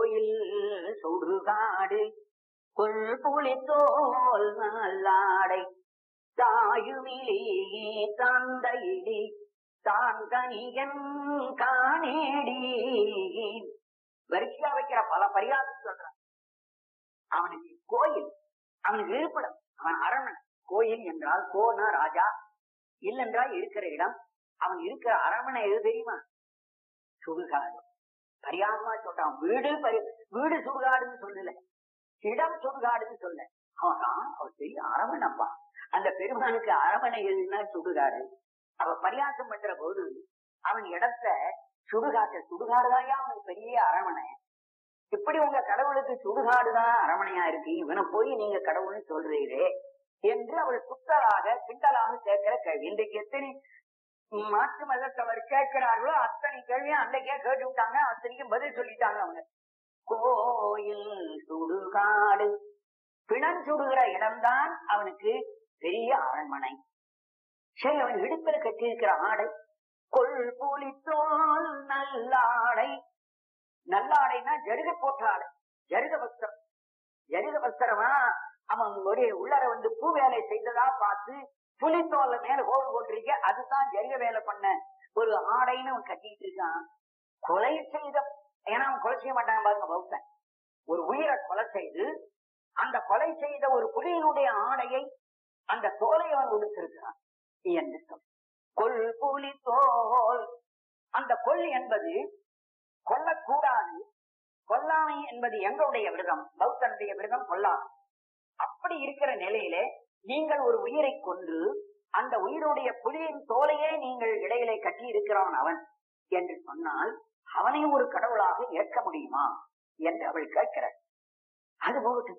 கோயில் சுடுகாடு கொள் புலித்தோல் நல்லாடை தாயுமிலி தந்தையிலி தான் கனியன் காணேடி வரிசையா வைக்கிற பல பரிகாரம் சொல்றான் அவனுக்கு கோயில் அவனுக்கு இருப்பிடம் அவன் அரண்மனை கோயில் என்றால் கோனா ராஜா இல்லென்றால் இருக்கிற இடம் அவன் இருக்கிற அரண்மனை எது தெரியுமா சுடுகாடு பரிகாரமா சொல்றான் வீடு பரி வீடு சுடுகாடுன்னு சொல்லல இடம் சுடுகாடுன்னு சொல்ல அவன் அவர் பெரிய அரமணப்பா அந்த பெருமானுக்கு அரமனை எதுன்னா சுடுகாடு அவ பரியாசம் பண்ற போது அவன் இடத்த சுடுகாட்டு சுடுகாடுதாயா அவனுக்கு பெரிய அரமனை இப்படி உங்க கடவுளுக்கு சுடுகாடுதான் அரமனையா இருக்கு இவனை போய் நீங்க கடவுள்னு சொல்றீரே என்று அவள் சுத்தலாக கிண்டலாக கேட்கிற கேள்வி இன்றைக்கு எத்தனை மாற்று மதத்தவர் கேட்கிறார்களோ அத்தனை கேள்வியும் அன்றைக்கே கேட்டு விட்டாங்க அத்தனைக்கும் பதில் சொல்லிட்டாங்க அவங்க கோயில் சுடுகாடு பிணம் சுடுகிற இடம்தான் அவனுக்கு பெரிய அரண்மனை சரி அவன் இடுப்பில கட்டியிருக்கிற ஆடை கொள் புலி தோல் நல்லாடை நல்லாடைனா ஜருக போட்ட ஆடை ஜருக வஸ்திரம் ஜருக வஸ்திரமா அவன் ஒரு உள்ளர வந்து பூ வேலை செய்ததா பார்த்து புலித்தோல்ல மேல கோடு போட்டிருக்க அதுதான் ஜருக வேலை பண்ண ஒரு ஆடைன்னு அவன் கட்டிட்டு இருக்கான் கொலை செய்த ஏன்னா அவன் கொலை செய்ய மாட்டாங்க பாருங்க பௌத்தன் ஒரு உயிரை கொலை செய்து அந்த கொலை செய்த ஒரு புலியினுடைய ஆடையை அந்த தோலை அவன் உடுத்திருக்கிறான் என்று சொல் கொல் புலி தோல் அந்த கொல் என்பது கொல்லக்கூடாது கொல்லாமை என்பது எங்களுடைய விரதம் பௌத்தனுடைய விரதம் கொல்லாமை அப்படி இருக்கிற நிலையிலே நீங்கள் ஒரு உயிரை கொன்று அந்த உயிருடைய புலியின் தோலையே நீங்கள் இடையிலே கட்டி இருக்கிறான் அவன் என்று சொன்னால் அவனையும் ஒரு கடவுளாக ஏற்க முடியுமா என்று அவள் கேட்கிறாள் அது போகட்டும்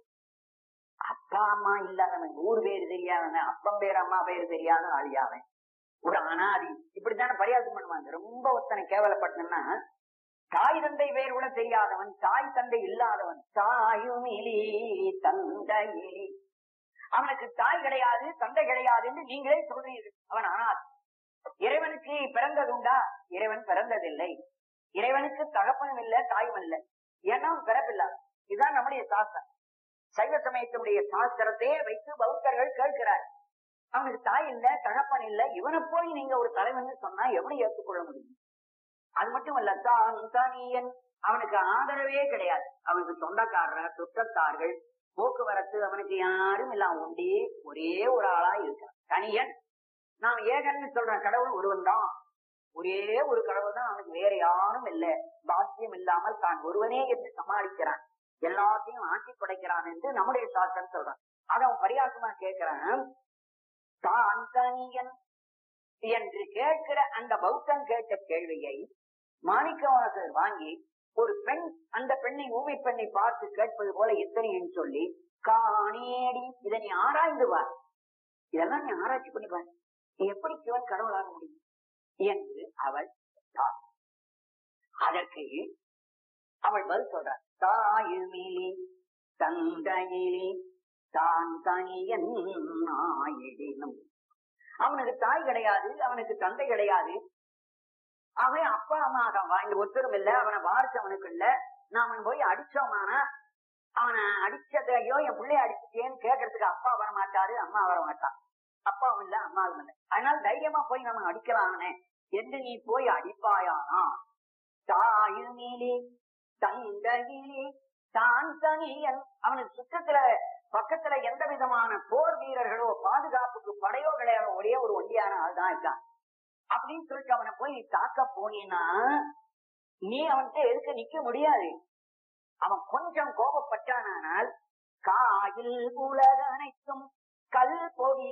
அப்பா அம்மா இல்லாதவன் ஊர் பேரு தெரியாதவன் அப்பம் பேர் அம்மா பேரு தெரியாத ஆளியாவன் ஒரு அனாதி இப்படித்தானே பரியாசம் பண்ணுவாங்க ரொம்ப ஒத்தனை கேவலப்பட்டனா தாய் தந்தை பேர் கூட தெரியாதவன் தாய் தந்தை இல்லாதவன் தாயுமிலி தந்தையிலி அவனுக்கு தாய் கிடையாது தந்தை கிடையாது என்று நீங்களே சொல்றீர்கள் அவன் அனாதி இறைவனுக்கு பிறந்ததுண்டா இறைவன் பிறந்ததில்லை இறைவனுக்கு தகப்பனும் இல்ல தாயும் இல்ல ஏன்னா அவன் பிறப்பில்லாத இதுதான் நம்முடைய சாஸ்திரம் சைவ சமயத்தினுடைய சாஸ்திரத்தையே வைத்து பௌத்தர்கள் கேட்கிறார் அவனுக்கு தாய் இல்ல தகப்பன் இல்ல இவனை போய் நீங்க ஒரு தலைவன் சொன்னா எப்படி ஏற்றுக்கொள்ள முடியும் அது மட்டும் இல்ல தான் தனியன் அவனுக்கு ஆதரவே கிடையாது அவனுக்கு சொந்தக்காரர் சுற்றத்தார்கள் போக்குவரத்து அவனுக்கு யாரும் இல்ல அவன் உண்டே ஒரே ஒரு ஆளா இருக்கான் தனியன் நாம் ஏகன்னு சொல்ற கடவுள் ஒருவன் தான் ஒரே ஒரு கடவுள் தான் அவனுக்கு வேற யாரும் இல்ல பாக்கியம் இல்லாமல் தான் ஒருவனே என்று சமாளிக்கிறான் எல்லாத்தையும் ஆட்சி படைக்கிறான் என்று நம்முடைய சாஸ்திரம் சொல்றான் அத அவன் பரியாசமா கேட்கிறான் தான் தனியன் என்று கேட்கிற அந்த பௌத்தன் கேட்ட கேள்வியை மாணிக்கவாசர் வாங்கி ஒரு பெண் அந்த பெண்ணை ஊமை பெண்ணை பார்த்து கேட்பது போல எத்தனைன்னு சொல்லி காணேடி இதை நீ ஆராய்ந்து பார் இதெல்லாம் நீ ஆராய்ச்சி பண்ணி பார் நீ எப்படி சிவன் கடவுளாக முடியும் என்று அவள் கேட்டாள். அதற்கு அவள் பதில் சொல்றார் தாயுமிலி தந்தையிலி தான் தனியன் நாயிடினும் அவனுக்கு தாய் கிடையாது அவனுக்கு தந்தை கிடையாது அவன் அப்பா அம்மா அவன் வாங்கி ஒத்தரும் இல்ல அவனை வாரிசு அவனுக்கு இல்ல நாம போய் அடிச்சோமானா அவனை அடிச்சதையோ என் பிள்ளைய அடிச்சிட்டேன்னு கேட்கறதுக்கு அப்பா வர மாட்டாரு அம்மா வர மாட்டான் அப்பாவும் இல்ல அம்மாவும் இல்ல அதனால தைரியமா போய் நம்ம அடிக்கலாம் அவனை என்று நீ போய் அடிப்பாயானா தாயுமிலி தந்தையிலே தான் தனியன் அவனுக்கு சுற்றத்துல பக்கத்துல எந்த விதமான போர் வீரர்களோ பாதுகாப்புக்கு படையோ கிடையாது ஒரே ஒரு ஒண்டியான ஆள் தான் இருக்கான் அப்படின்னு சொல்லிட்டு அவனை போய் நீ தாக்க போனீன்னா நீ அவன்கிட்ட எதுக்க நிக்க முடியாது அவன் கொஞ்சம் கோபப்பட்டானால் காயில் உலக அனைத்தும் கல் பொடி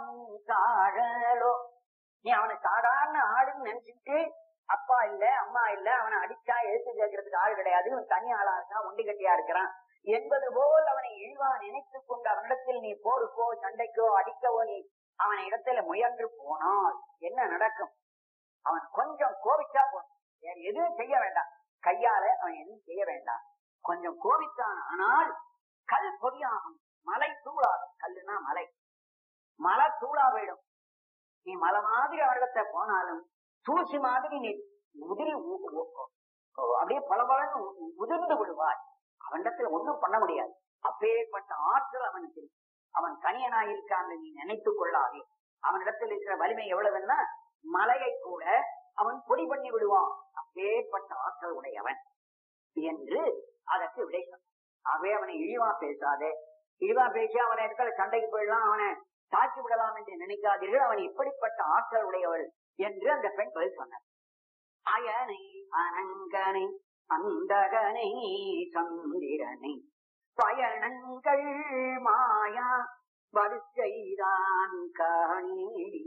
காழலோ நீ அவனை சாதாரண ஆளுன்னு நினைச்சிட்டு அப்பா இல்ல அம்மா இல்ல அவனை அடிச்சா எழுத்து கேட்கறதுக்கு ஆள் கிடையாது இவன் தனி ஆளா இருக்கான் ஒண்டி கட்டியா இருக்கிறான் என்பது போல் அவனை இழிவா நினைத்துக் கொண்டு அவனிடத்தில் நீ போருக்கோ சண்டைக்கோ அடிக்கவோ நீ அவன் இடத்துல முயன்று போனால் என்ன நடக்கும் அவன் கொஞ்சம் கோபிச்சா போதும் வேற எதுவும் செய்ய வேண்டாம் கையால அவன் எதுவும் செய்ய வேண்டாம் கொஞ்சம் கோபித்தான் ஆனால் கல் பொடியாகும் மலை தூளாகும் கல்லுனா மலை மலை தூளா போயிடும் நீ மலை மாதிரி அவரிடத்த போனாலும் தூசி மாதிரி நீ உதிரி ஊ- ஊ- அப்படியே பளபளன்னு உதிர்ந்து விடுவாய் அவனிடத்துல ஒண்ணும் பண்ண முடியாது அப்பேற்பட்ட ஆற்றல் அவனுக்கு இருக்கு அவன் கனியனாய் இருக்கான்னு நீ நினைத்துக் கொள்ளாதே அவனிடத்தில் இருக்கிற வலிமை எவ்வளவுன்னா மலையை கூட அவன் பொடி பண்ணி விடுவான் அப்பேற்பட்ட ஆற்றல் உடையவன் என்று அதற்கு விடை சொன்னான். ஆகவே அவனை இழிவா பேசாதே இழிவா பேசி அவனை இடத்துல சண்டைக்கு போயிடலாம் அவனை தாக்கி விடலாம் என்று நினைக்காதீர்கள் அவன் இப்படிப்பட்ட ஆற்றல் உடையவள் என்று அந்த பெண் பதில் சொன்னார் அயனை அனங்கனை அந்தகனை சந்திரனை பயணங்கள் மாயா வரிசைதான் காணேடி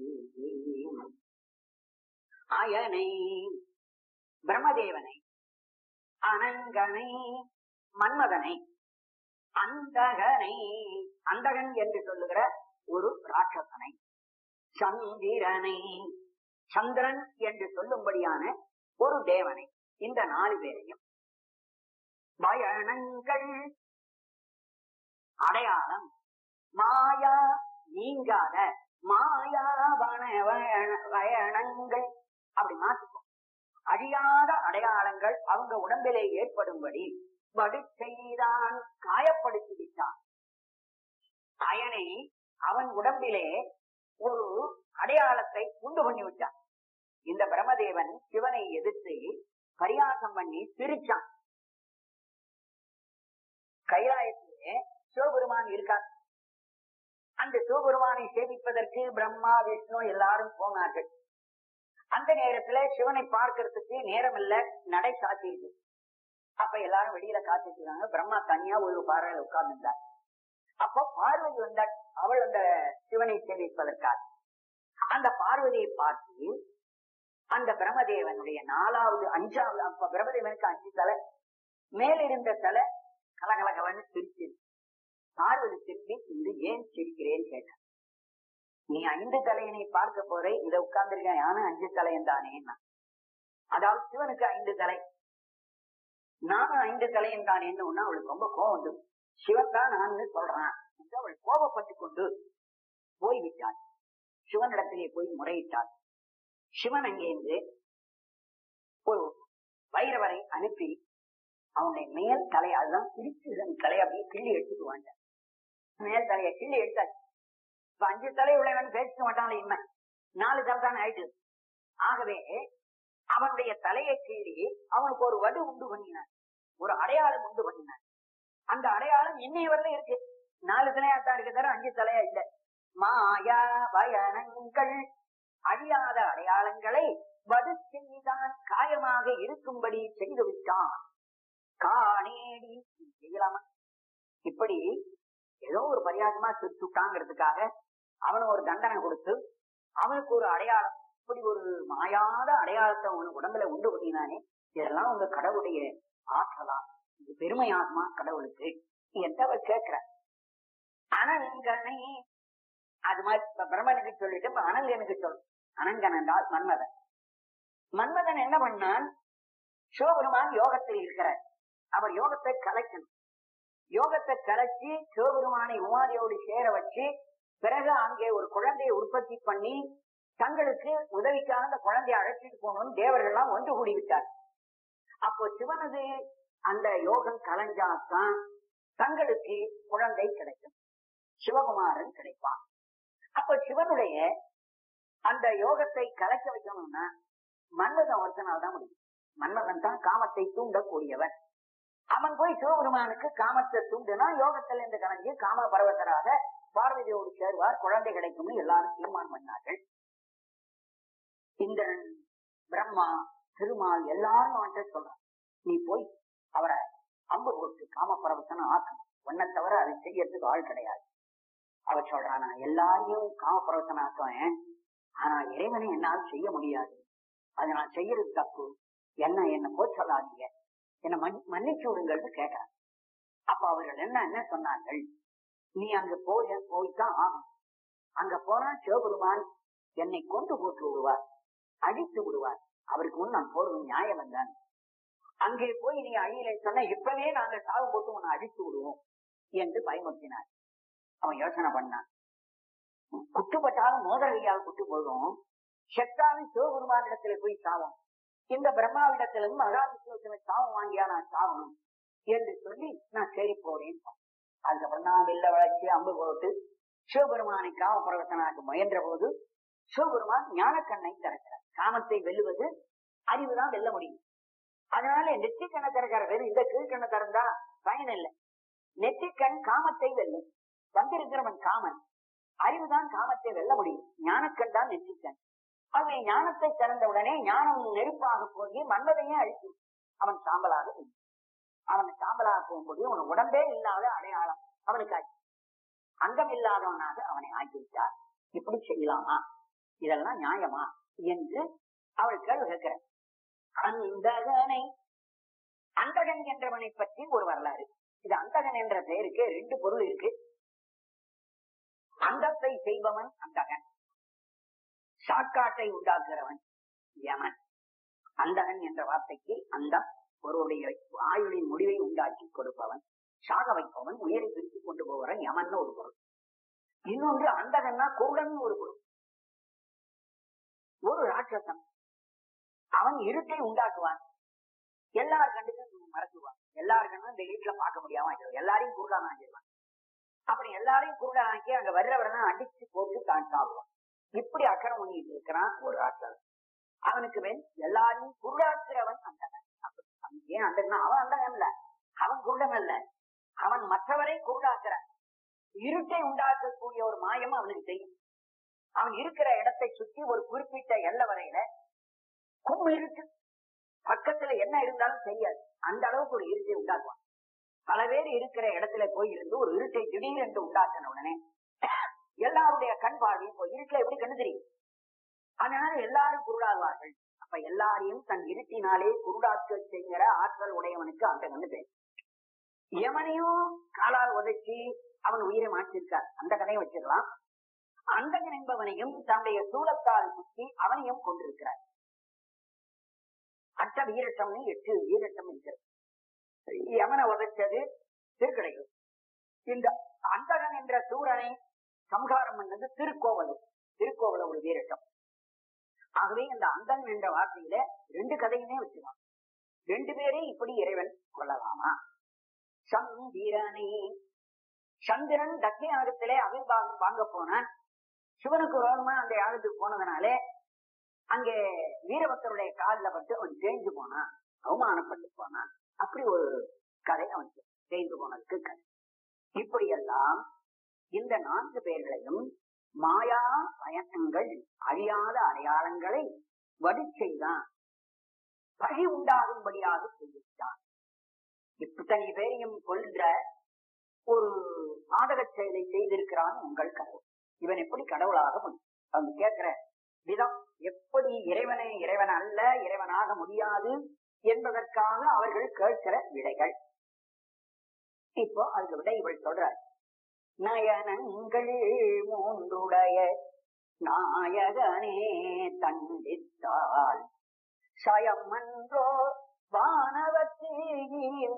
அயனை பிரம்மதேவனை அனங்கனை மன்மதனை அந்தகனை அந்தகன் என்று சொல்லுகிற ஒரு ராட்சசனை சந்திரனை சந்திரன் என்று சொல்லும்படியான ஒரு தேவனை இந்த நாலு பேரையும் பயணங்கள் அடையாளம் மாயா நீங்காத மாயா பயணங்கள் அப்படி மாத்திப்போம் அழியாத அடையாளங்கள் அவங்க உடம்பிலே ஏற்படும்படி வடு செய்தான் காயப்படுத்தி விட்டான் அயனை அவன் உடம்பிலே ஒரு அடையாளத்தை உண்டு பண்ணி விட்டான் இந்த பிரம்மதேவன் சிவனை எதிர்த்து பரியாசம் பண்ணி சிரிச்சான் கைலாயத்திலே சிவபெருமான் இருக்கார் அந்த சிவபெருமானை சேவிப்பதற்கு பிரம்மா விஷ்ணு எல்லாரும் போனார்கள் அந்த நேரத்துல சிவனை பார்க்கறதுக்கு நேரம் இல்ல நடை சாத்தியிருக்கு அப்ப எல்லாரும் வெளியில காத்துக்கிறாங்க பிரம்மா தனியா ஒரு பாறையில உட்கார்ந்துருந்தார் அப்போ பார்வதி வந்தாள் அவள் அந்த சிவனை சேவிப்பதற்காக அந்த பார்வதியை பார்த்து அந்த பிரம்மதேவனுடைய நாலாவது அஞ்சாவது அப்ப பிரம்மதேவனுக்கு அஞ்சு தலை மேலிருந்த தலை கலகலகலன்னு சிரிச்சு பார்வதி திருப்பி இன்று ஏன் சிரிக்கிறேன்னு கேட்டார் நீ ஐந்து தலையனை பார்க்க போற இத உட்கார்ந்துருக்க நானும் அஞ்சு தலையன் தானேன்னா அதாவது சிவனுக்கு ஐந்து தலை நானும் ஐந்து தலையன் தானேன்னு ஒண்ணு அவளுக்கு ரொம்ப கோவம் வந்து சிவன் தான் நான் சொல்றான் என்று அவள் கோபப்பட்டு கொண்டு போய்விட்டாள் சிவனிடத்திலே போய் முறையிட்டாள் சிவன் அங்கேருந்து ஒரு வைரவரை அனுப்பி அவனுடைய மேல் தலை அதுதான் பிரிச்சு தலை அப்படியே கிள்ளி எடுத்துட்டு வாங்க மேல் தலையை கிள்ளி எடுத்தாச்சு இப்ப அஞ்சு தலை உள்ளவன் பேசிக்க மாட்டான் இன்மை நாலு தலை தானே ஆயிட்டு ஆகவே அவனுடைய தலையை கீழி அவனுக்கு ஒரு வடு உண்டு பண்ணினான் ஒரு அடையாளம் உண்டு பண்ணினான் அந்த அடையாளம் இன்னைய வரல இருக்கு நாலு தலையா தான் இருக்க தவிர அஞ்சு தலையா இல்ல மாயா பயணங்கள் அழியாத அடையாளங்களை வடு செய்தான் காயமாக இருக்கும்படி செய்து விட்டான் காணேடி செய்யலாமா இப்படி ஏதோ ஒரு பரியாசமா சுட்டாங்கிறதுக்காக அவனுக்கு ஒரு தண்டனை கொடுத்து அவனுக்கு ஒரு அடையாளம் இப்படி ஒரு மாயாத அடையாளத்தை அவனுக்கு உடம்புல உண்டு பண்ணினானே இதெல்லாம் உங்க கடவுளுடைய ஆற்றலா இது பெருமையாகுமா கடவுளுக்கு என்று அவர் கேட்கிற அனங்கனை அது மாதிரி இப்ப பிரம்மனுக்கு சொல்லிட்டு இப்ப அனங்கனுக்கு சொல் அனங்கன் என்றால் மன்மதன் மன்மதன் என்ன பண்ணான் சிவபெருமான் யோகத்தில் இருக்கிறார் அவர் யோகத்தை கலைக்கணும் யோகத்தை கலைச்சி சிவபெருமானை உமாரியோடு சேர வச்சு பிறகு அங்கே ஒரு குழந்தையை உற்பத்தி பண்ணி தங்களுக்கு உதவிக்காக அந்த குழந்தையை அழைச்சிட்டு போகணும் தேவர்கள்லாம் ஒன்று கூடி விட்டார் அப்போ சிவனது அந்த யோகம் கலைஞ்சாதான் தங்களுக்கு குழந்தை கிடைக்கும் சிவகுமாரன் கிடைப்பான் அப்ப சிவனுடைய அந்த யோகத்தை கலைக்க வைக்கணும்னா மன்மதன் ஒருத்தனால் தான் முடியும் மன்மதன் தான் காமத்தை தூண்டக்கூடியவன் அவன் போய் சிவபெருமானுக்கு காமத்தை தூண்டுனா யோகத்தில் இருந்து கலைஞ்சு காம பர்வத்தராக பார்வதியோடு சேருவார் குழந்தை கிடைக்கும்னு எல்லாரும் தீர்மானம் பண்ணார்கள் இந்திரன் பிரம்மா திருமால் எல்லாரும் அவன்கிட்ட சொல்றான் நீ போய் அவரை அம்பு போட்டு காம பரவசனை ஆக்கணும் ஒன்ன தவிர அதை செய்யறதுக்கு ஆள் கிடையாது அவர் சொல்றான் நான் எல்லாரையும் காம பரவசனை ஆக்குவேன் ஆனா இறைவனை என்னால் செய்ய முடியாது அதை நான் செய்யறது தப்பு என்ன என்ன போய் சொல்லாதீங்க என்ன மன்னிச்சு விடுங்கள்னு கேட்டார் அப்ப அவர்கள் என்ன என்ன சொன்னார்கள் நீ அங்க போய் போய்தான் ஆகும் அங்க போனா சிவபெருமான் என்னை கொண்டு போட்டு விடுவார் அழித்து விடுவார் அவருக்கு முன் நான் போறது நியாயம் வந்தான் அங்கே போய் நீ அழியலை சொன்ன இப்பவே நாங்க சாவு போட்டு உன்னை அழித்து விடுவோம் என்று பயமுறுத்தினார் அவன் யோசனை பண்ணான் குட்டுப்பட்டாலும் மோதர கையால் குட்டு போதும் செத்தாலும் சிவபெருமான் இடத்துல போய் சாவும் இந்த பிரம்மாவிடத்திலும் மகாவிஷ்ணுவத்தில சாபம் வாங்கியா நான் சாவணும் என்று சொல்லி நான் சரி போறேன் அதுக்கப்புறம் நான் வெள்ள வளர்ச்சி அம்பு போட்டு சிவபெருமானை காம பிரவர்த்தனாக்க முயன்ற போது சிவபெருமான் ஞானக்கண்ணை திறக்கிறார் காமத்தை வெல்லுவது அறிவுதான் வெல்ல முடியும் அதனால நெற்றிக்கண்ணை திறக்கிற பேர் இந்த கீழ்கண்ணை திறந்தா பயன் இல்லை நெற்றிக்கண் காமத்தை வெல்லும் வந்திருக்கிறவன் காமன் அறிவுதான் காமத்தை வெல்ல முடியும் ஞானக்கண் தான் நெற்றிக்கண் ஆகவே ஞானத்தை திறந்த உடனே ஞானம் நெருப்பாக போய் மன்மதையே அழிக்கும் அவன் சாம்பலாக போகும். அவன் சாம்பலாக போகும்போது அவன் உடம்பே இல்லாத அடையாளம் அவனுக்கு ஆச்சு அங்கம் இல்லாதவனாக அவனை ஆக்கிவிட்டார் இப்படி செய்யலாமா இதெல்லாம் நியாயமா என்று அவள் கேள்வி கேட்கிறார் அந்தகனை அந்தகன் என்றவனை பற்றி ஒரு வரலாறு இது அந்தகன் என்ற பெயருக்கு ரெண்டு பொருள் இருக்கு அந்தத்தை செய்பவன் அந்தகன் சாக்காட்டை உண்டாக்குறவன் யமன் அந்தகன் என்ற வார்த்தைக்கு அந்தம் ஒருவருடைய ஆயுளின் முடிவை உண்டாக்கி கொடுப்பவன் சாக வைப்பவன் உயிரை பிரித்து கொண்டு போவவன் யமன் ஒரு பொருள் இன்னொன்று அந்தகன்னா குருடன் ஒரு பொருள் ஒரு ராட்சசன் அவன் இருட்டை உண்டாக்குவான் எல்லார் கண்டுக்கும் மறக்குவான் எல்லார் கண்ணும் இந்த வீட்டுல பார்க்க முடியாம ஆக்கிடுவான். எல்லாரையும் குருடான ஆக்கிடுவான் அப்படி எல்லாரையும் குருடான ஆக்கி அங்க வர்றவரனை அடிச்சு போட்டு தான் சாப்பிடுவான் இப்படி அக்கறம் பண்ணிட்டு இருக்கிறான் ஒரு ராட்சசன் அவனுக்கு மேல் எல்லாரையும் குருடாக்குறவன் அந்தகன் அப்படி அவன் ஏன் அந்தகன் அவன் அந்தகன் இல்ல அவன் குருடன் அல்ல அவன் மற்றவரை குருடாக்குறான் இருட்டை உண்டாக்கக்கூடிய ஒரு மாயம் அவனுக்கு தெரியும் அவன் இருக்கிற இடத்தை சுற்றி ஒரு குறிப்பிட்ட எல்லை வரையில கும் இருட்டு பக்கத்துல என்ன இருந்தாலும் தெரியாது அந்த அளவுக்கு ஒரு இருட்டை உண்டாக்குவான் பல பேர் இருக்கிற இடத்துல போய் இருந்து ஒரு இருட்டை திடீரென்று உண்டாக்கின உடனே எல்லாருடைய கண் பார்வையும் போய் இருட்டுல எப்படி கண்டு தெரியும் அதனால எல்லாரும் குருடாகுவார்கள் அப்ப எல்லாரையும் தன் இருட்டினாலே குருடாக்க செய்கிற ஆற்றல் உடையவனுக்கு அந்த கண்டு பேர் யமனையும் காலால் உதைச்சி அவன் உயிரை மாற்றிருக்கார் அந்த கதையை வச்சிடலாம் அந்தகன் என்பவனையும் தன்னுடைய சூலத்தால் சுற்றி அவனையும் கொண்டிருக்கிறார் அட்ட வீரட்டம்னு எட்டு வீரட்டம் இருக்கிறது யமனை உதைச்சது திருக்கடைகள் இந்த அந்தகன் என்ற சூரனை சம்ஹாரம் பண்ணது திருக்கோவலூர் திருக்கோவல ஒரு வீரட்டம் ஆகவே இந்த அந்தகன் என்ற வார்த்தையில ரெண்டு கதையுமே வச்சுக்கலாம் ரெண்டு பேரையும் இப்படி இறைவன் கொள்ளலாமா சந்திரனே சந்திரன் தக்கிய யாகத்திலே அவிர்வாகம் வாங்க போனான் சிவனுக்கு ரோகமா அந்த யாகத்துக்கு போனதுனாலே அங்கே வீரபக்தருடைய காலில் பட்டு அவன் தேய்ந்து போனான் அவமானப்பட்டு போனான் அப்படி ஒரு கதை அவனுக்கு தேய்ந்து போனதுக்கு கதை இப்படியெல்லாம் இந்த நான்கு பேர்களையும் மாயா பயணங்கள் அழியாத அடையாளங்களை வடி செய்தான் பகை உண்டாகும்படியாக செய்தான் இத்தனை பேரையும் கொள்கிற ஒரு நாடக செயலை செய்திருக்கிறான் உங்கள் கடவுள் இவன் எப்படி கடவுளாக முடியும் அவன் கேட்கிற விதம் எப்படி இறைவனை இறைவன் அல்ல இறைவனாக முடியாது என்பதற்காக அவர்கள் கேட்கிற விடைகள் இப்போ அதுக்கு விடை இவள் சொல்றார் நயனங்கள் மூன்றுடைய நாயகனே தண்டித்தால் சயமன்றோ வானவத்தில்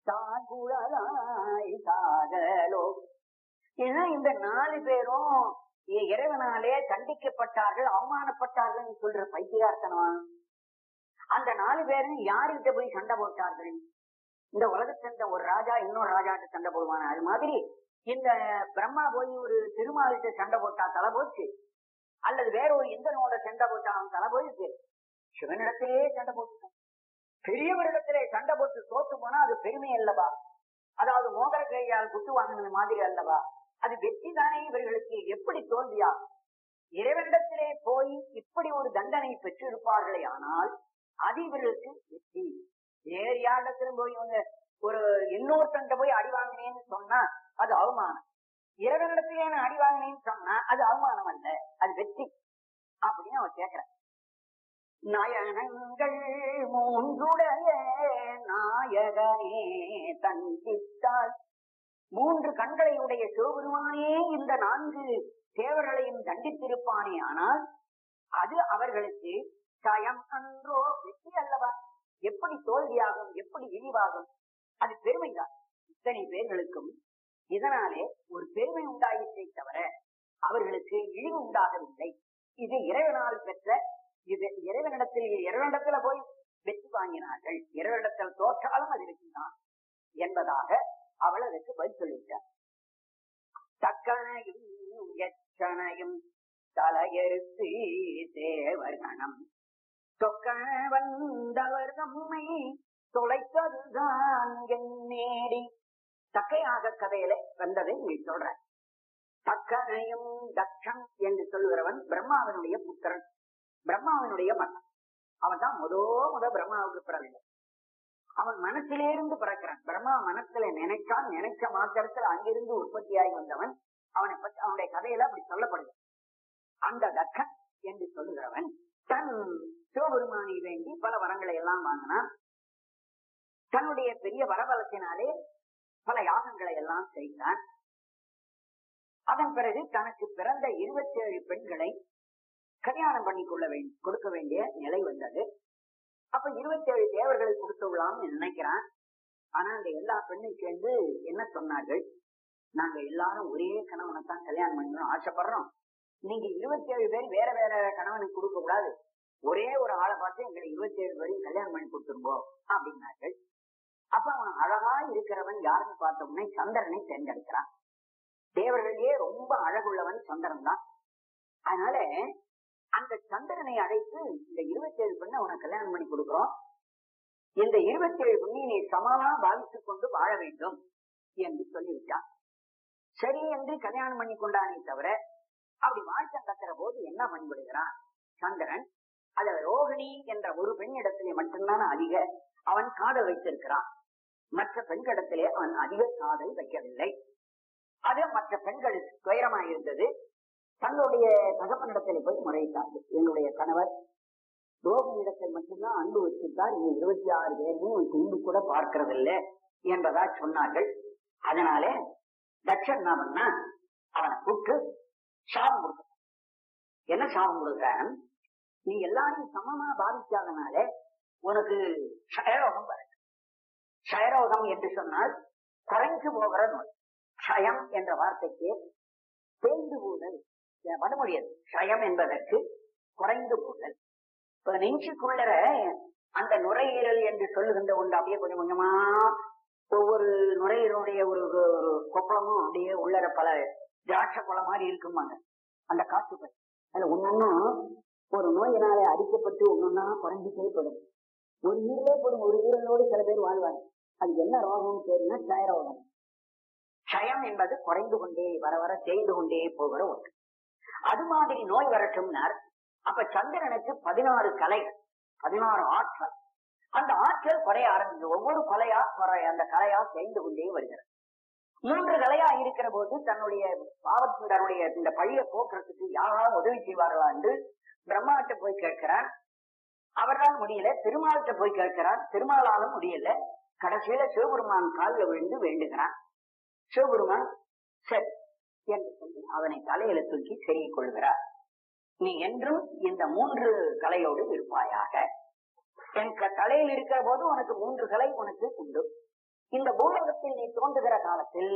சாகுழலாய் சாகலோ ஏன்னா இந்த நாலு பேரும் இ- இறைவனாலே தண்டிக்கப்பட்டார்கள் அவமானப்பட்டார்கள் சொல்ற பைத்தியார்த்தனமா அந்த நாலு பேரும் யாருகிட்ட போய் சண்டை போட்டார்கள் இந்த உலகத்தின் ஒரு ராஜா இன்னொரு ராஜாட்ட சண்டை போடுவான அது மாதிரி இந்த பிரம்மா போய் ஒரு திருமாலிட்ட சண்டை போட்டா தலை போச்சு அல்லது வேற ஒரு இந்திரனோட சண்டை போட்டா அவன் தலை போயிருக்கு சிவனிடத்திலே சண்டை போட்டுட்டான் பெரியவரிடத்திலே சண்டை போட்டு தோத்து போனா அது பெருமை அல்லவா அதாவது மோதிர கையால் குத்து வாங்கினது மாதிரி அல்லவா அது வெற்றி தானே இவர்களுக்கு எப்படி தோல்வியா இறைவனிடத்திலே போய் இப்படி ஒரு தண்டனை பெற்றிருப்பார்களே ஆனால் அது இவர்களுக்கு வெற்றி வேறு யாரிடத்திலும் போய் இவங்க ஒரு இன்னொருத்தன்ட்ட போய் அடி வாங்கினேன்னு சொன்னா அது அவமானம் இறைவனிடத்திலே நான் அடி வாங்கினேன்னு சொன்னா அது அவமானம் அல்ல அது வெற்றி அப்படின்னு அவன் கேட்கிறான் நயனங்கள் மூன்றுடைய நாயகனே தந்தித்தால் மூன்று கண்களை உடைய சிவபெருமானே இந்த நான்கு தேவர்களையும் தண்டித்திருப்பானே ஆனால் அது அவர்களுக்கு சயம் அன்றோ வெற்றி அல்லவா எப்படி தோல்வியாகும் எப்படி இழிவாகும் அது பெருமைதான் இத்தனை பேர்களுக்கும் இதனாலே ஒரு பெருமை உண்டாயிற்றே தவிர அவர்களுக்கு இழிவு உண்டாகவில்லை இது இறைவனால் பெற்ற இது இறைவனிடத்தில் இறைவனிடத்துல போய் வெற்றி வாங்கினார்கள் இரவிடத்தில் தோற்றாலும் அது வெற்றிதான் என்பதாக அவள் அதற்கு பதில் சொல்லிவிட்டார் தக்கனையும் எச்சனையும் தலையெடுத்து தேவர்கணம் தொக்கன வந்தவர் நம்மை தொலைத்ததுதான் என் நேடி தக்கையாக கதையில வந்ததை நீ சொல்ற தக்கனையும் தக்ஷன் என்று சொல்லுகிறவன் பிரம்மாவினுடைய புத்திரன் பிரம்மாவினுடைய மகன் அவன் தான் முதோ முத பிரம்மாவுக்கு பிறவில்லை அவன் மனசிலிருந்து பிறக்கிறான் பிரம்மா மனசுல நினைச்சான் நினைச்ச மாத்திரத்தில் அங்கிருந்து உற்பத்தியாகி வந்தவன் அவனை பற்றி அவனுடைய கதையில அப்படி சொல்லப்படுது அந்த தக்கன் என்று சொல்லுகிறவன் தன் சிவபெருமானை வேண்டி பல வரங்களை எல்லாம் வாங்கினான் தன்னுடைய பெரிய வரபலத்தினாலே பல யாகங்களை எல்லாம் செய்தான் அதன் பிறகு தனக்கு பிறந்த இருபத்தி ஏழு பெண்களை கல்யாணம் பண்ணி கொள்ள வேண்டும் கொடுக்க வேண்டிய நிலை வந்தது அப்ப இருபத்தி ஏழு தேவர்களை கொடுத்து விடலாம்னு நினைக்கிறான் ஆனா அந்த எல்லா பெண்ணும் சேர்ந்து என்ன சொன்னார்கள் நாங்க எல்லாரும் ஒரே கணவனை தான் கல்யாணம் பண்ணணும் ஆசைப்படுறோம் நீங்க இருபத்தி ஏழு பேர் வேற வேற கணவனுக்கு கொடுக்க கூடாது ஒரே ஒரு ஆளை பார்த்து எங்களை இருபத்தி ஏழு பேரையும் கல்யாணம் பண்ணி கொடுத்துருங்கோ அப்படின்னார்கள் அப்ப அவன் அழகா இருக்கிறவன் யாருன்னு பார்த்தோம்னா சந்திரனை தேர்ந்தெடுக்கிறான் தேவர்களே ரொம்ப அழகுள்ளவன் சந்திரன் தான் அதனால அந்த சந்திரனை அழைத்து இந்த இருபத்தி ஏழு பெண்ணை உனக்கு கல்யாணம் பண்ணி கொடுக்கிறோம் இந்த இருபத்தி ஏழு பெண்ணை நீ சமமா பாவித்துக் கொண்டு வாழ வேண்டும் என்று சொல்லிவிட்டான் சரி என்று கல்யாணம் பண்ணி கொண்டானே தவிர அப்படி வாழ்க்கை கத்துற போது என்ன பண்ணிவிடுகிறான் சந்திரன் அதுல ரோகிணி என்ற ஒரு பெண்ணிடத்திலே மட்டும்தான் அதிக அவன் காதல் வைத்திருக்கிறான் மற்ற பெண்களிடத்திலே அவன் அதிக காதல் வைக்கவில்லை அது மற்ற பெண்களுக்கு துயரமாக இருந்தது தன்னுடைய தகப்பனிடத்தில் போய் முறையிட்டார்கள் என்னுடைய கணவர் ரோகிணியிடத்தில் மட்டும்தான் அன்பு வச்சிருக்கார் இங்க இருபத்தி ஆறு பேரையும் துண்டு கூட பார்க்கறதில்லை என்பதா சொன்னார்கள் அதனாலே தட்சன் என்ன பண்ணா அவனை கூப்பிட்டு சாபம் கொடுக்க என்ன சாபம் கொடுக்கிறான் நீ எல்லாரையும் சமமா பாதிக்காதனால உனக்கு க்ஷயரோகம் வரும் க்ஷயரோகம் என்று சொன்னால் குறைஞ்சு போகிற நோய் க்ஷயம் என்ற வார்த்தைக்கு தேய்ந்து போதல் வடமொழியது க்ஷயம் என்பதற்கு குறைந்து போதல் இப்ப நெஞ்சுக்குள்ளற அந்த நுரையீரல் என்று சொல்லுகின்ற ஒன்று அப்படியே கொஞ்சம் கொஞ்சமா ஒவ்வொரு நுரையீரலுடைய ஒரு ஒரு கொப்பளமும் அப்படியே உள்ளர பல திராட்சை பழம் மாதிரி இருக்குமாங்க அந்த காற்று பை அதுல ஒன்னொன்னும் ஒரு நோயினாலே அடிக்கப்பட்டு ஒன்னொன்னா குறைஞ்சிட்டே போடும் ஒரு ஈரலே போடும் ஒரு ஈரலோடு சில பேர் வாழ்வாங்க அது என்ன ரோகம் பேருன்னா க்ஷயரோகம் க்ஷயம் என்பது குறைந்து கொண்டே வர வர செய்து கொண்டே போகிற ஒன்று அது மாதிரி நோய் வரட்டும்னார் அப்ப சந்திரனுக்கு பதினாறு கலை பதினாறு ஆற்றல் அந்த ஆற்றல் குறைய ஆரம்பிச்சு ஒவ்வொரு கொலையா குறைய அந்த கலையா செய்து கொண்டே வருகிறது மூன்று கலையா இருக்கிற போது தன்னுடைய பாவத்தின் தன்னுடைய இந்த பழிய போக்குறதுக்கு யாராவது உதவி செய்வார்களா என்று பிரம்மாட்ட போய் கேட்கிறான் அவரால் முடியல திருமால்கிட்ட போய் கேட்கிறான் திருமாலாலும் முடியல கடைசியில சிவபெருமான் காலில் விழுந்து வேண்டுகிறான் சிவபெருமான் சரி என்று சொல்லி அவனை தலையில தூக்கி செருகிக் கொள்கிறார் நீ என்றும் இந்த மூன்று கலையோடு இருப்பாயாக என் க- தலையில் இருக்கிற போது உனக்கு மூன்று கலை உனக்கு உண்டு இந்த பூலோகத்தில் நீ தோன்றுகிற காலத்தில்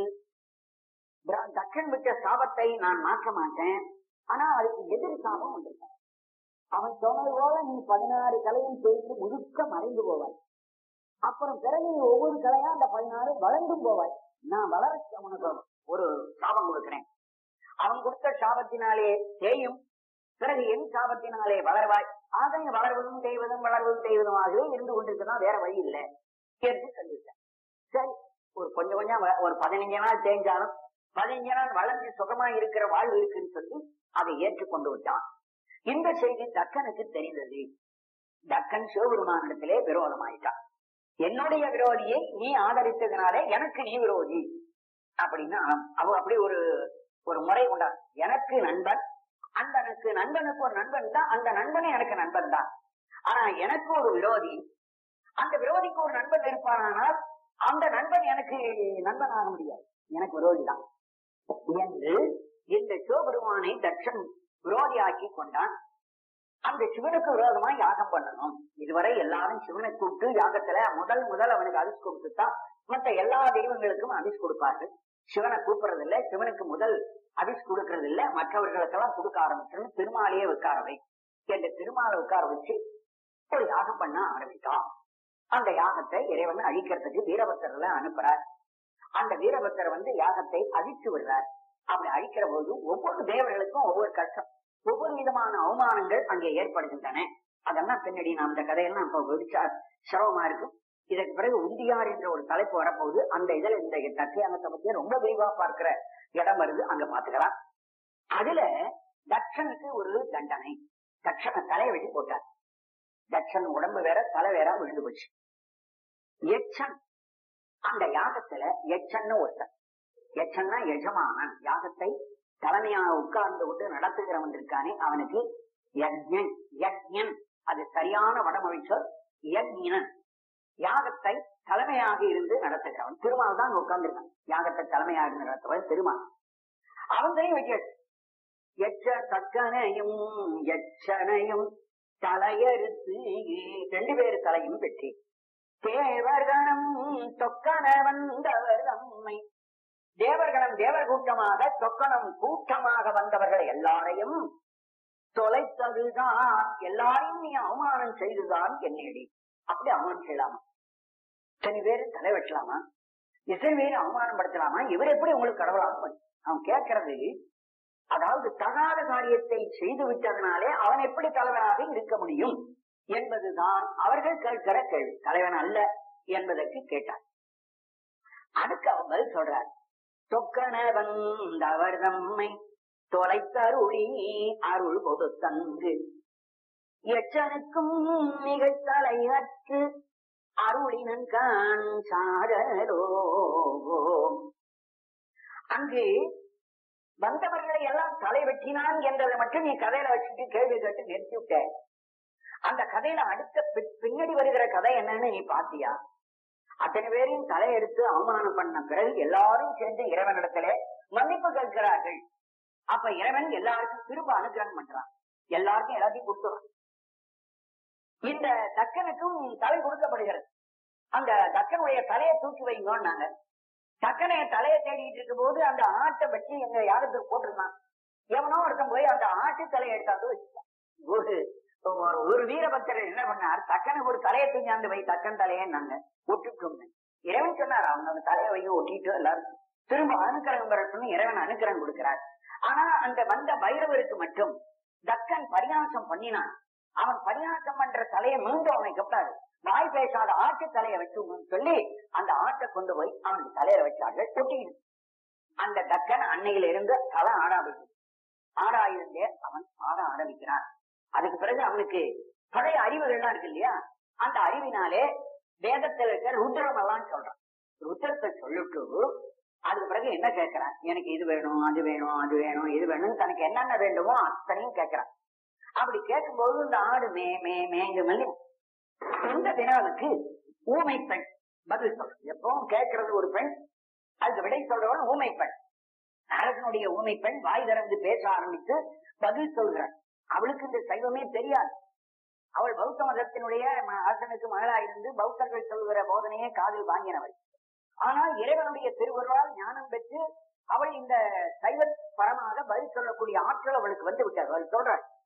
பிர- தக்கன் விட்ட சாபத்தை நான் மாற்ற மாட்டேன் ஆனா அதுக்கு எதிர் சாபம் உண்டு அவன் சொன்னது போல நீ பதினாறு கலையும் சேர்த்து முழுக்க மறைந்து போவாய் அப்புறம் பிறகு நீ ஒவ்வொரு கலையா அந்த பதினாறு வளர்ந்தும் போவாய் நான் வளர உனக்கு ஒரு சாபம் கொடுக்கிறேன் அவன் கொடுத்த சாபத்தினாலே தேயும் பிறகு என் சாபத்தினாலே வளர்வாய் ஆக நீ வளர்வதும் செய்வதும் வளர்வதும் செய்வதுமாகவே இருந்து கொண்டிருக்கதான் வேற வழி இல்லை என்று சொல்லிவிட்டேன் சரி ஒரு கொஞ்சம் கொஞ்சம் வ- ஒரு பதினஞ்சு நாள் தேஞ்சாலும் பதினஞ்சு நாள் வளர்ந்து சுகமா இருக்கிற வாழ்வு இருக்குன்னு சொல்லி அதை ஏற்றுக்கொண்டு விட்டான் இந்த செய்தி தக்கனுக்கு தெரிந்தது தக்கன் சிவபெருமானிடத்திலே விரோதமாயிட்டான் என்னுடைய விரோதியை நீ ஆதரித்ததுனாலே எனக்கு நீ விரோதி அப்படின்னா அவ அப்படி ஒரு ஒரு முறை உண்டா எனக்கு நண்பன் அந்த எனக்கு நண்பனுக்கு ஒரு நண்பன் தான் அந்த நண்பனே எனக்கு நண்பன் தான் ஆனா எனக்கு ஒரு விரோதி அந்த விரோதிக்கு ஒரு நண்பன் இருப்பானால் அந்த நண்பன் எனக்கு நண்பன் ஆக முடியாது எனக்கு விரோதி தான் என்று இந்த சிவபெருமானை தட்சன் விரோதியாக்கி கொண்டான் அந்த சிவனுக்கு விரோதமா யாகம் பண்ணணும் இதுவரை எல்லாரும் சிவனை கூப்பிட்டு யாகத்துல முதல் முதல் அவனுக்கு அரிசி கொடுத்துதான் மத்த எல்லா தெய்வங்களுக்கும் அரிசி கொடுப்பார்கள் சிவனை கூப்பிடுறது இல்ல சிவனுக்கு முதல் அரிசி கொடுக்கறது இல்ல மற்றவர்களுக்கெல்லாம் கொடுக்க ஆரம்பிச்சோன்னு திருமாலையே உட்கார வை என்ற திருமாலை உட்கார வச்சு ஒரு யாகம் பண்ண ஆரம்பித்தான் அந்த யாகத்தை இறைவன் அழிக்கிறதுக்கு வீரபத்திரர்ல அனுப்புறார் அந்த வீரபத்திரர் வந்து யாகத்தை அழித்து விடுறார் அப்படி அழிக்கிற போது ஒவ்வொரு தேவர்களுக்கும் ஒவ்வொரு கஷ்டம் ஒவ்வொரு விதமான அவமானங்கள் அங்கே ஏற்படுகின்றன அதெல்லாம் பின்னாடி நான் அந்த கதையெல்லாம் இப்ப வெடிச்சா சிரமமா இருக்கும் இதற்கு பிறகு உந்தியார் என்ற ஒரு தலைப்பு வரப்போகுது அந்த இதுல இந்த தக்கையாங்கத்தை பத்தி ரொம்ப விரிவா பார்க்கிற இடம் வருது அங்க பாத்துக்கலாம் அதுல தட்சனுக்கு ஒரு தண்டனை தட்சனை தலையை வெட்டி போட்டார் தட்சன் உடம்பு வேற தலை வேற விழுந்து போச்சு எச்சன் அந்த யாகத்துல எச்சன்னு ஒருத்தன் எச்சன்னா எஜமானன் யாகத்தை தலைமையாக உட்கார்ந்து கொண்டு நடத்துகிறவன் இருக்கானே அவனுக்கு யஜ்ஞன் யஜ்ஞன் அது சரியான வடமொழி சொல் யஜ்ஞன் யாகத்தை தலைமையாக இருந்து நடத்துகிறவன் திருமால் தான் உட்கார்ந்துருக்கான் யாகத்தை தலைமையாக இருந்து நடத்துவன் திருமால் அவங்களையும் வச்சாச்சு எச்ச தக்கனையும் எச்சனையும் தலையறுத்து ரெண்டு பேரு தலையும் வெற்றி தேவர்கணம் தொக்கன வந்தவர் தம்மை தேவர்கணம் தேவர் கூட்டமாக தொக்கணம் கூட்டமாக வந்தவர்கள் எல்லாரையும் தொலைத்ததுதான் எல்லாரையும் நீ அவமானம் செய்துதான் என்னடி அப்படி அவமானம் செய்யலாமா இத்தனை பேரு தலை வெட்டலாமா எத்தனை பேரு அவமானப்படுத்தலாமா இவர் எப்படி உங்களுக்கு கடவுளாக அவன் கேட்கறது அதாவது தகாத காரியத்தை செய்து விட்டதனாலே அவன் எப்படி தலைவனாக இருக்க முடியும் என்பதுதான் அவர்கள் கேட்கிற கேள்வி தலைவன் அல்ல என்பதற்கு கேட்டார் அதுக்கு அவன் பதில் சொல்றார் தொக்கன வந்தவர் தம்மை தொலைத்தருளி அருள் கொடுத்தங்கு எச்சனுக்கும் நிகழ்த்தலையற்று அருளினன் கான் சாரலோ அங்கு வந்தவர்களை எல்லாம் தலை வெட்டினான் என்றதை மட்டும் நீ கதையில வச்சுட்டு கேள்வி கேட்டு நிறுத்தி விட்ட அந்த கதையில அடுத்த பி- பின்னாடி வருகிற கதை என்னன்னு நீ பாத்தியா அத்தனை பேரையும் தலையெடுத்து அவமானம் பண்ண பிறகு எல்லாரும் சேர்ந்து இறைவனிடத்திலே மன்னிப்பு கேட்கிறார்கள் அப்ப இறைவன் எல்லாருக்கும் திரும்ப அனுகிரகம் பண்றான் எல்லாருக்கும் எல்லாத்தையும் கொடுத்துறான் இந்த தக்கனுக்கும் தலை கொடுக்கப்படுகிறது அந்த தக்கனுடைய தலையை தூக்கி வைங்கன்னாங்க தக்கனை தலையை தேடிட்டு இருக்கும் போது அந்த ஆட்டை வச்சு எங்க யாகத்துக்கு போட்டிருந்தான் எவனோ ஒருத்தன் போய் அந்த ஆட்டு தலையை எடுத்தாந்து வச்சுட்டான் ஒரு ஒரு- ஒரு வீரபக்தர் என்ன பண்ணார் தக்கனுக்கு ஒரு தலையை தூஞ்சாந்து வை தக்கன் தலையேன்னாங்க ஒட்டுட்டோம்னு இறைவன் சொன்னார் அவங்க அந்த தலையை வைக்க ஒட்டிட்டு எல்லாரும் திரும்ப அனுக்கிரகம் பெறட்டும்னு இறைவன் அனுக்கிரகம் கொடுக்கிறார் ஆனா அந்த வந்த பைரவருக்கு மட்டும் தக்கன் பரியாசம் பண்ணினான் அவன் பரியாசம் பண்ற தலையை மீண்டும் அவனை கப்படாது வாய் பேசாத ஆட்டு தலையை வச்சு சொல்லி அந்த ஆட்டை கொண்டு போய் அவனுக்கு தலையில வச்சார்கள் கொட்டிடு அந்த தக்கன் அன்னையில இருந்து தலை ஆடாவிட்டு ஆடாயிருந்தே அவன் ஆட ஆரம்பிக்கிறான் அதுக்கு பிறகு அவனுக்கு பழைய அறிவுகள்லாம் இருக்கு இல்லையா அந்த அறிவினாலே வேதத்தில் இருக்கிற ருத்ரம் எல்லாம் சொல்றான் ருத்ரத்தை சொல்லிட்டு அதுக்கு பிறகு என்ன கேட்கிறான் எனக்கு இது வேணும் அது வேணும் அது வேணும் இது வேணும் தனக்கு என்னென்ன வேண்டுமோ அத்தனையும் கேட்கிறான் அப்படி கேட்கும்போது இந்த ஆடு மே மே மேங்கு மெல்லி இந்த வினாவுக்கு ஊமை பெண் பதில் சொல்றது எப்பவும் கேட்கறது ஒரு பெண் அதுக்கு விடை சொல்றவன் ஊமை பெண் அரசனுடைய ஊமை பெண் வாய் திறந்து பேச ஆரம்பித்து பதில் சொல்கிறாள் அவளுக்கு இந்த சைவமே தெரியாது அவள் பௌத்த மதத்தினுடைய ம- அரசனுக்கு மகளாயிருந்து பௌத்தர்கள் சொல்கிற போதனையே காதில் வாங்கினவள் ஆனால் இறைவனுடைய திருவருளால் ஞானம் பெற்று அவள் இந்த சைவ பரமாக பதில் சொல்லக்கூடிய ஆற்றல் அவளுக்கு வந்து விட்டார் அவள் சொல்றாள்